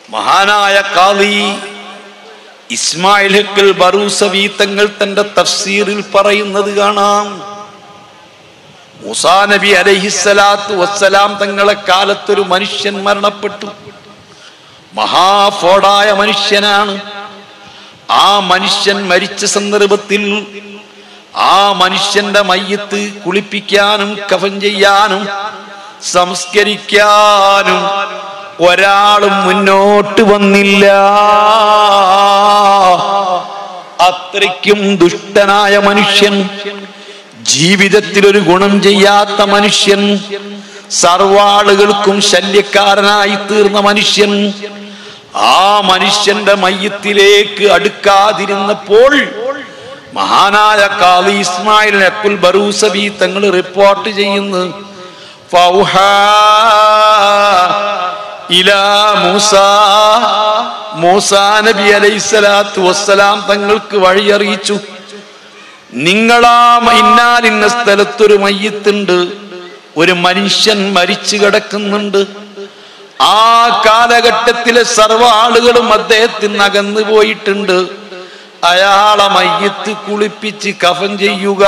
മഹാനായ കാളി ഇസ്മായിൽ ഹക്കൽ ബറൂസവി തങ്ങൾ തന്റെ തഫ്സീറിൽ പറയുന്നത് കാണാം മുസാ നബി അലഹിസ്സലാത്തു വസ്സലാം തങ്ങളെ കാലത്തൊരു മനുഷ്യൻ മരണപ്പെട്ടു മഹാഫോടായ മനുഷ്യനാണ് ആ മനുഷ്യൻ മരിച്ച സന്ദർഭത്തിൽ ആ മനുഷ്യന്റെ മയ്യത്ത് കുളിപ്പിക്കാനും കഫൻ ചെയ്യാനും സംസ്കരിക്കാനും ഒരാളും മുന്നോട്ട് വന്നില്ല അത്രയ്ക്കും ദുഷ്ടനായ മനുഷ്യൻ ജീവിതത്തിൽ ഒരു ഗുണം ചെയ്യാത്ത മനുഷ്യൻ സർവാളുകൾക്കും ശല്യക്കാരനായി തീർന്ന മനുഷ്യൻ ആ മനുഷ്യന്റെ മയ്യത്തിലേക്ക് അടുക്കാതിരുന്നപ്പോൾ മഹാനായ കാളി ഇസ്മായിൽ അക്കുൽ ബറൂസബി തങ്ങൾ റിപ്പോർട്ട് ചെയ്യുന്നു ഫൗഹാ ഇലാ മൂസ മൂസാ നബി അലൈഹിസ്സലാത്തു വസ്സലാം തങ്ങൾക്ക് വഴിയറിയിച്ചു നിങ്ങളാ ഇന്നാലിന്ന സ്ഥലത്തൊരു മയ്യത്തുണ്ട് ഒരു മനുഷ്യൻ മരിച്ചു കിടക്കുന്നുണ്ട് ആ കാലഘട്ടത്തിലെ സർവ്വ ആളുകളും അദ്ദേഹത്തിന് അകന്നു പോയിട്ടുണ്ട് അയാളെ മയ്യത്ത് കുളിപ്പിച്ച് കഫൻ ചെയ്യുക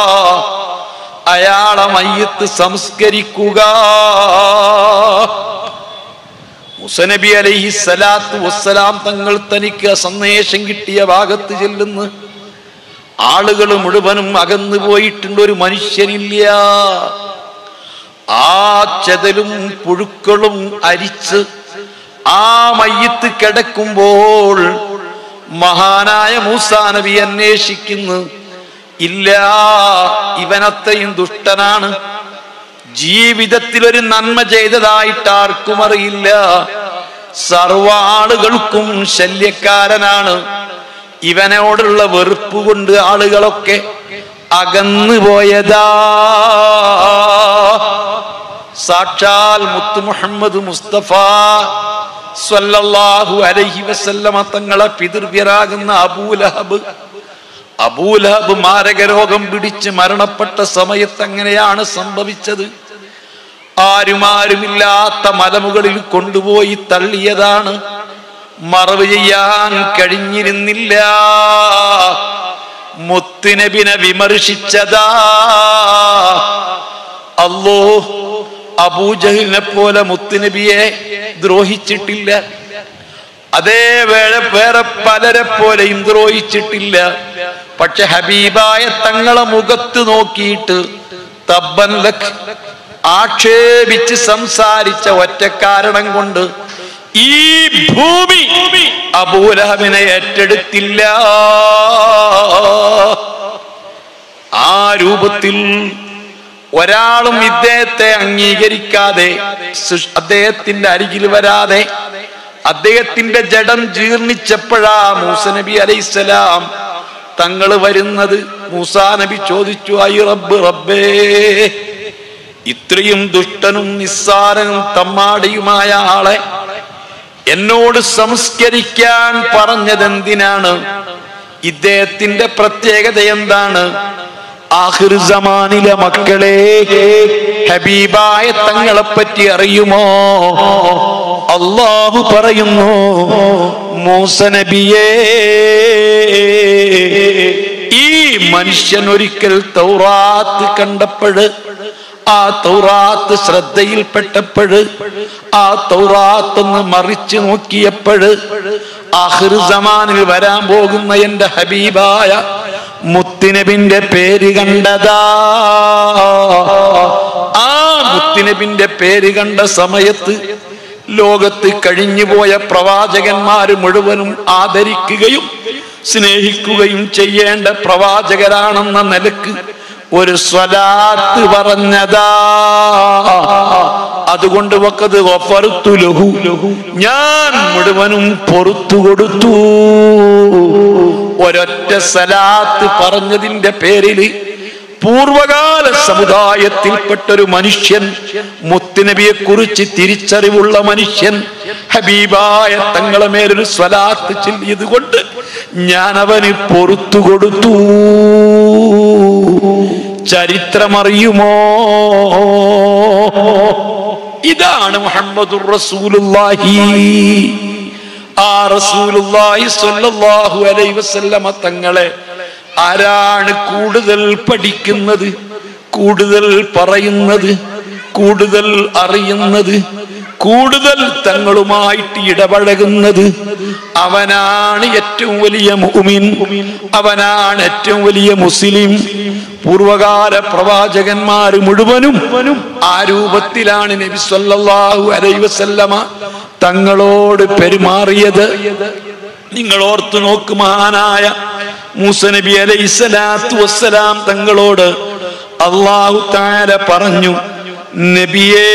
അയാളെ മയ്യത്ത് സംസ്കരിക്കുക മുസനബി അലൈഹി സ്വലാത്തു വസ്സലാം തങ്ങൾ തനിക്ക് ആ സന്ദേശം കിട്ടിയ ഭാഗത്ത് ചെല്ലുന്നു ആളുകൾ മുഴുവനും അകന്നു പോയിട്ടുണ്ട് ഒരു മനുഷ്യനില്ല ആ ചെതലും പുഴുക്കളും അരിച്ച് ആ മയ്യത്ത് കിടക്കുമ്പോൾ മഹാനായ മൂസാ നബി അന്വേഷിക്കുന്നു ഇല്ല ഇവനത്രയും ദുഷ്ടനാണ് ജീവിതത്തിൽ ഒരു നന്മ ചെയ്തതായിട്ട് ആർക്കും അറിയില്ല സർവ ആളുകൾക്കും ശല്യക്കാരനാണ് ഇവനോടുള്ള വെറുപ്പ് കൊണ്ട് ആളുകളൊക്കെ അകന്നു പോയതാ സാക്ഷാൽ മുത്തു മുഹമ്മദ് മുസ്തഫ സ്വല്ലല്ലാഹു അലൈഹി വസല്ലമ തങ്ങളെ പിതൃവ്യരാകുന്ന അബൂലഹബ് അബൂലഹബ് മാരകരോഗം പിടിച്ച് മരണപ്പെട്ട സമയത്ത് അങ്ങനെയാണ് സംഭവിച്ചത് ആരുമാരുമില്ലാത്ത മലമുകളിൽ കൊണ്ടുപോയി തള്ളിയതാണ് മറവ് ചെയ്യാൻ കഴിഞ്ഞിരുന്നില്ല മുത്തുനബിനെ വിമർശിച്ചതാ അല്ലോ അബൂജഹിലിനെ പോലെ മുത്തുനബിയെ ദ്രോഹിച്ചിട്ടില്ല അതേ വേള വേറെ പലരെ പോലെയും ദ്രോഹിച്ചിട്ടില്ല പക്ഷെ ഹബീബായ തങ്ങളെ മുഖത്ത് നോക്കിയിട്ട് തബ്ബൻ ലക് ആക്ഷേപിച്ച് സംസാരിച്ച ഒറ്റ കാരണം കൊണ്ട് ഈ ഭൂമി അബൂലഹബിനെ ഏറ്റെടുത്തില്ല ആ രൂപത്തിൽ ഒരാളും ഇദ്ദേഹത്തെ അംഗീകരിക്കാതെ സുഷ്- അദ്ദേഹത്തിന്റെ അരികിൽ വരാതെ അദ്ദേഹത്തിന്റെ ജഡം ജീർണിച്ചപ്പോഴാ മൂസ നബി അലൈസലാം തങ്ങൾ വരുന്നത് മൂസാ നബി ചോദിച്ചു ഐ റബ്ബ് റബ്ബേ ഇത്രയും ദുഷ്ടനും നിസ്സാരനും തമ്മാടിയുമായ ആളെ എന്നോട് സംസ്കരിക്കാൻ പറഞ്ഞതെന്തിനാണ് ഇദ്ദേഹത്തിന്റെ പ്രത്യേകത എന്താണ് ആഹിർ സമാനിലെ മക്കളെ ഹബീബായ തങ്ങളെ പറ്റി അറിയുമോ അള്ളാഹു പറയുന്നു മൂസ നബിയേ ഈ മനുഷ്യൻ ഒരിക്കൽ തൗറാത്ത് കണ്ടപ്പോഴ് ആ തൗറാത്ത് ശ്രദ്ധയിൽപ്പെട്ടപ്പോഴ് ആ തൗറാത്തൊന്ന് മറിച്ചു നോക്കിയപ്പോഴ് ആഹിർ സമാനിൽ വരാൻ പോകുന്ന എന്റെ ഹബീബായ മുത്തിനബിന്റെ പേര് കണ്ടതാ ആ മുത്തിനബിന്റെ പേര് കണ്ട സമയത്ത് ലോകത്ത് കഴിഞ്ഞുപോയ പ്രവാചകന്മാര് മുഴുവനും ആദരിക്കുകയും സ്നേഹിക്കുകയും ചെയ്യേണ്ട പ്രവാചകരാണെന്ന നിലക്ക് ഒരു സ്വലാത്ത് പറഞ്ഞതാ അതുകൊണ്ട് വക്കത് ഗഫർതു ലഹു ഞാൻ മുഴുവനും പൊറത്തു കൊടുത്തു ഒരൊറ്റ സലാത്ത് പറഞ്ഞതിന്റെ പേരില് പൂർവകാല സമുദായത്തിൽപ്പെട്ട ഒരു മനുഷ്യൻ മുത്തുനബിയെ കുറിച്ച് തിരിച്ചറിവുള്ള മനുഷ്യൻ ഹബീബായ തങ്ങളെ മേലൊരു സ്വലാത്ത് ചൊല്ലിയത് കൊണ്ട് ഞാൻ അവന് പൊറത്തു കൊടുത്തു ചരിത്രമറിയുമോ ഇതാണ് മുഹമ്മദുർ റസൂലുള്ളാഹി ആ റസൂലുള്ളാഹി സ്വല്ലല്ലാഹു അലൈഹി വസല്ലമ തങ്ങളെ ആരാണ് കൂടുതൽ പഠിക്കുന്നത് കൂടുതൽ പറയുന്നത് കൂടുതൽ അറിയുന്നത് കൂടുതൽ തങ്ങളുമായിട്ട് ഇടപഴകുന്നത് അവനാണ് ഏറ്റവും വലിയ മുഅ്മിൻ അവനാണ് ഏറ്റവും വലിയ മുസ്ലിം പൂർവകാല പ്രവാചകന്മാർ മുഴുവനും ആ രൂപത്തിലാണ് നബി സല്ലല്ലാഹു അലൈഹി വസല്ലമ തങ്ങളോട് പെരുമാറിയത് നിങ്ങൾ ഓർത്തു നോക്ക് മഹാനായ മൂസ നബി അലൈഹി സ്വലാത്തു വസ്സലാം തങ്ങളോട് അള്ളാഹു താര പറഞ്ഞു നബിയേ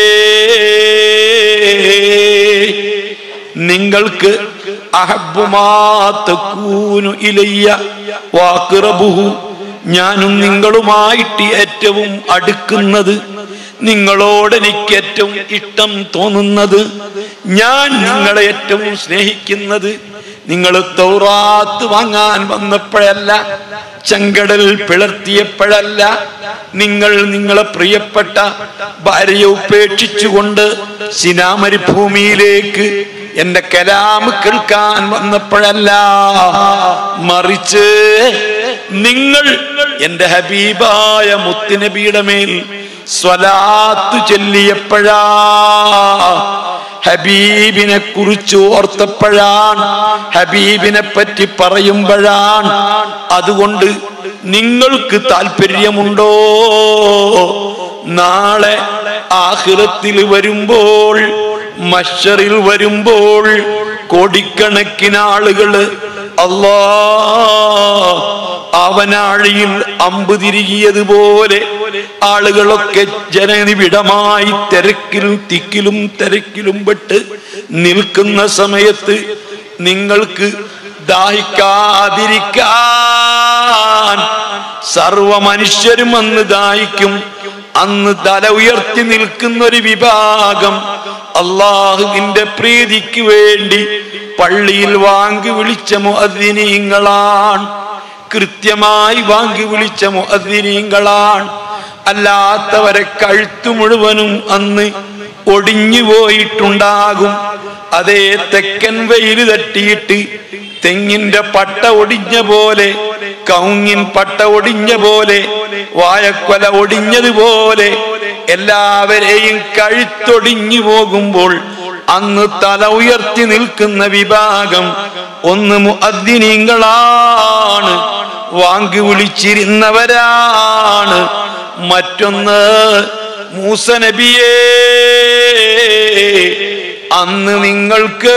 നിങ്ങൾക്ക് അഹബുമാത്തൂനു ഇലയ്യ വാക്കിറബുഹു ഞാനും നിങ്ങളുമായിട്ട് ഏറ്റവും അടുക്കുന്നത് നിങ്ങളോട് എനിക്ക് ഏറ്റവും ഇഷ്ടം തോന്നുന്നത് ഞാൻ നിങ്ങളെ ഏറ്റവും സ്നേഹിക്കുന്നത് നിങ്ങൾ തൗറാത്ത് വാങ്ങാൻ വന്നപ്പോഴല്ല ചെങ്കടൽ പിളർത്തിയപ്പോഴല്ല നിങ്ങൾ നിങ്ങളെ പ്രിയപ്പെട്ട ഭാര്യയെ ഉപേക്ഷിച്ചുകൊണ്ട് സിനാമരുഭൂമിയിലേക്ക് എന്റെ കലാമ് കേൾക്കാൻ വന്നപ്പോഴല്ല മറിച്ച് നിങ്ങൾ എന്റെ ഹബീബായ മുത്തുനബിയുടെ മേൽ സ്വലാത്ത് ചൊല്ലിയപ്പോഴാ ഹബീബിനെ കുറിച്ച് ഓർത്തപ്പോഴാണ് ഹബീബിനെ പറ്റി പറയുമ്പോഴാണ് അതുകൊണ്ട് നിങ്ങൾക്ക് താല്പര്യമുണ്ടോ നാളെ ആഹിറത്തിൽ വരുമ്പോൾ മഷറിൽ വരുമ്പോൾ കോടിക്കണക്കിന് ആളുകള് അല്ലാ അവനാഴിയിൽ അമ്പ് തിരികിയതുപോലെ ആളുകളൊക്കെ ജനനിബിഡമായി തിരക്കിലും തിക്കിലും തിരക്കിലും പെട്ട് നിൽക്കുന്ന സമയത്ത് നിങ്ങൾക്ക് ദാഹിക്കാതിരിക്കാൻ സർവ മനുഷ്യരും അന്ന് ദാഹിക്കും അന്ന് തല ഉയർത്തി നിൽക്കുന്ന ഒരു വിഭാഗം അള്ളാഹുവിന്റെ പ്രീതിക്ക് വേണ്ടി പള്ളിയിൽ വാങ്ങി വിളിച്ച മുഅദ്ദിനീങ്ങളാണ് കൃത്യമായി വാങ്ങി വിളിച്ച മുഅദ്ദിനീങ്ങളാണ് അല്ലാത്തവരെ കഴുത്തു മുഴുവനും അന്ന് ഒടിഞ്ഞു പോയിട്ടുണ്ടാകും അതേ തെക്കൻ വെയിൽ തട്ടിയിട്ട് തെങ്ങിന്റെ പട്ട ഒടിഞ്ഞ പോലെ കൗങ്ങിൻ പട്ട ഒടിഞ്ഞ പോലെ വായക്കൊല ഒടിഞ്ഞതുപോലെ എല്ലാവരെയും കഴുത്തൊടിഞ്ഞു പോകുമ്പോൾ അന്ന് തല ഉയർത്തി നിൽക്കുന്ന വിഭാഗം ഒന്ന് മുഅദ്ദിനീങ്ങളാണ് വാങ്ങി വിളിച്ചിരുന്നവരാണ് മറ്റൊന്ന് മൂസ നബിയേ അന്ന് നിങ്ങൾക്ക്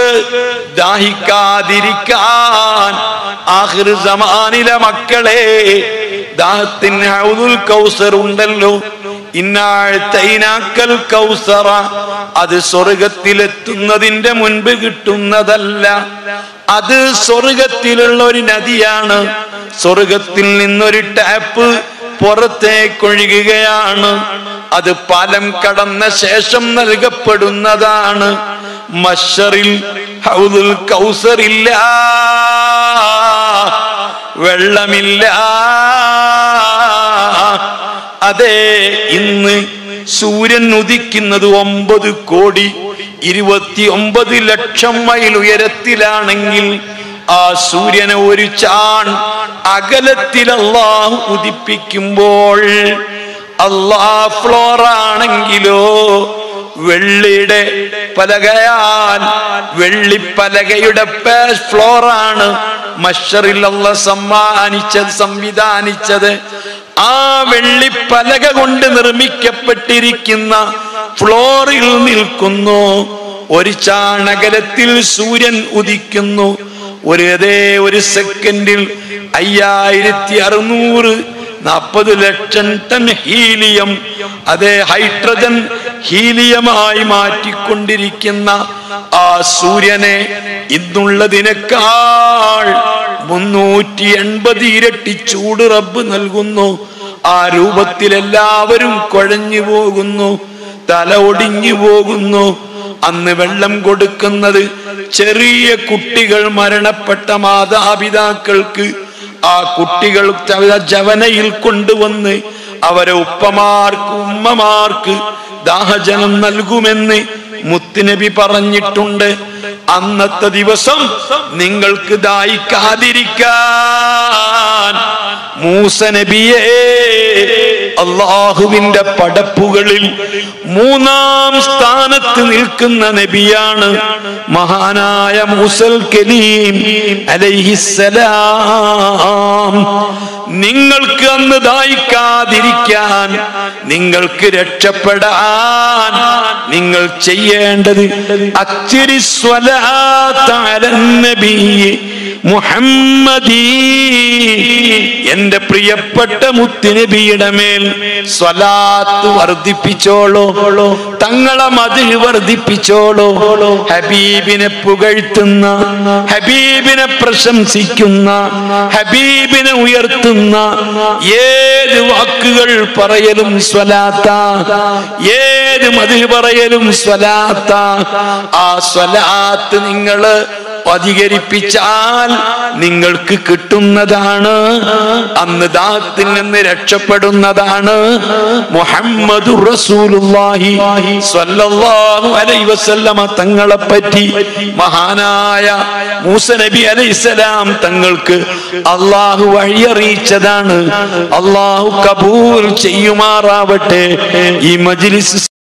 ദാഹിക്കാതിരിക്കാൻ ആഹിർ സമാനിലെ മക്കളെ ദാഹത്തിന് ഹൗദുൽ കൗസർ ഉണ്ടല്ലോ ഇന്നാഴ്ത്തൈനാക്കൽ കൗസറ അത് സ്വർഗത്തിലെത്തുന്നതിന്റെ മുൻപ് കിട്ടുന്നതല്ല അത് സ്വർഗത്തിലുള്ള ഒരു നദിയാണ് സ്വർഗത്തിൽ നിന്നൊരു ടാപ്പ് പുറത്തേക്കൊഴുകുകയാണ് അത് പാലം കടന്ന ശേഷം നൽകപ്പെടുന്നതാണ് മഷറിൽ ഹൗദുൽ കൗസറില്ല വെള്ളമില്ല അതെ ഇന്ന് സൂര്യൻ ഉദിക്കുന്നത് ഒമ്പത് കോടി ഇരുപത്തി ഒമ്പത് ലക്ഷം മൈൽ ഉയരത്തിലാണെങ്കിൽ ആ സൂര്യനെ ഒരു ചാൺ അകലത്തിൽ അള്ളാഹു ഉദിപ്പിക്കുമ്പോൾ അള്ളാ ഫ്ലോർ ആണെങ്കിലോ വെള്ളിയുടെ പലകയാൽ വെള്ളിപ്പലകയുടെ ഫ്ലോർ ആണ് മഷറിൽ അള്ള സമ്മാനിച്ചത് സംവിധാനിച്ചത് ആ വെള്ളിപ്പലക കൊണ്ട് നിർമ്മിക്കപ്പെട്ടിരിക്കുന്ന ഫ്ലോറിൽ നിൽക്കുന്നു ഒരു ചാണകലത്തിൽ സൂര്യൻ ഉദിക്കുന്നു ഒരു അതേ ഒരു സെക്കൻഡിൽ അയ്യായിരത്തി അറുന്നൂറ് നാൽപ്പത് ലക്ഷം ടൺ ഹീലിയം അതേ ഹൈഡ്രജൻ ഹീലിയമായി മാറ്റിക്കൊണ്ടിരിക്കുന്ന ആ സൂര്യനെ ഇന്നുള്ളതിനേക്കാൾ മുന്നൂറ്റി എൺപത് ഇരട്ടി ചൂട് റബ്ബ് നൽകുന്നു ആ രൂപത്തിൽ എല്ലാവരും കുഴഞ്ഞു പോകുന്നു തല ഒടിഞ്ഞു പോകുന്നു അന്ന് വെള്ളം കൊടുക്കുന്നത് ചെറിയ കുട്ടികൾ മരണപ്പെട്ട മാതാപിതാക്കൾക്ക് ആ കുട്ടികൾ ജവനയിൽ കൊണ്ടുവന്ന് അവരെ ഉപ്പമാർക്ക് ഉമ്മമാർക്ക് ദാഹജനം നൽകുമെന്ന് മുത്തുനബി പറഞ്ഞിട്ടുണ്ട് അന്നത്തെ ദിവസം നിങ്ങൾക്ക് ദായിക്കാതിരിക്കാൻ മൂസ നബിയെ അള്ളാഹുവിന്റെ പടപ്പുകളിൽ മൂന്നാം സ്ഥാനത്ത് നിൽക്കുന്ന നബിയാണ് മഹാനായ മൂസൽ കലീം അലൈഹിസ്സലാം നിങ്ങൾക്ക് അന്ന് ദായിക്കാതിരിക്കാൻ നിങ്ങൾക്ക് രക്ഷപ്പെടാൻ നിങ്ങൾ ചെയ്യേണ്ടത് അച്ചിരി മുഹമ്മദീ എന്റെ പ്രിയപ്പെട്ട മുത്തുനബിയുടെ മേൽ സ്വലാത്ത് വർദ്ധിപ്പിച്ചോളോ തങ്ങളെ മതിൽ വർദ്ധിപ്പിച്ചോളോ ഹബീബിനെ പുകഴ്ത്തുന്ന ഹബീബിനെ പ്രശംസിക്കുന്ന ഹബീബിനെ ഉയർത്തുന്ന ഏത് വാക്കുകൾ പറയലും സ്വലാത്ത ഏത് മതിൽ പറയലും സ്വലാത്ത ആ സ്വലാത്ത് നിങ്ങള് അധികരിപ്പിച്ചാൽ നിങ്ങൾക്ക് കിട്ടുന്നതാണ് അന്ന് ദാത്തിൽ നിന്ന് രക്ഷപ്പെടുന്നതാണ് മുഹമ്മദ് റസൂലുള്ളാഹി സ്വല്ലല്ലാഹു അലൈഹി വസല്ലമ തങ്ങളെ പറ്റി മഹാനായ മൂസ നബി അലൈഹിസ്സലാം തങ്ങൾക്ക് അള്ളാഹു വഴിയറിയിച്ചതാണ് അള്ളാഹു കബൂൽ ചെയ്യുമാറാവട്ടെ ഈ മജ്ലിസ്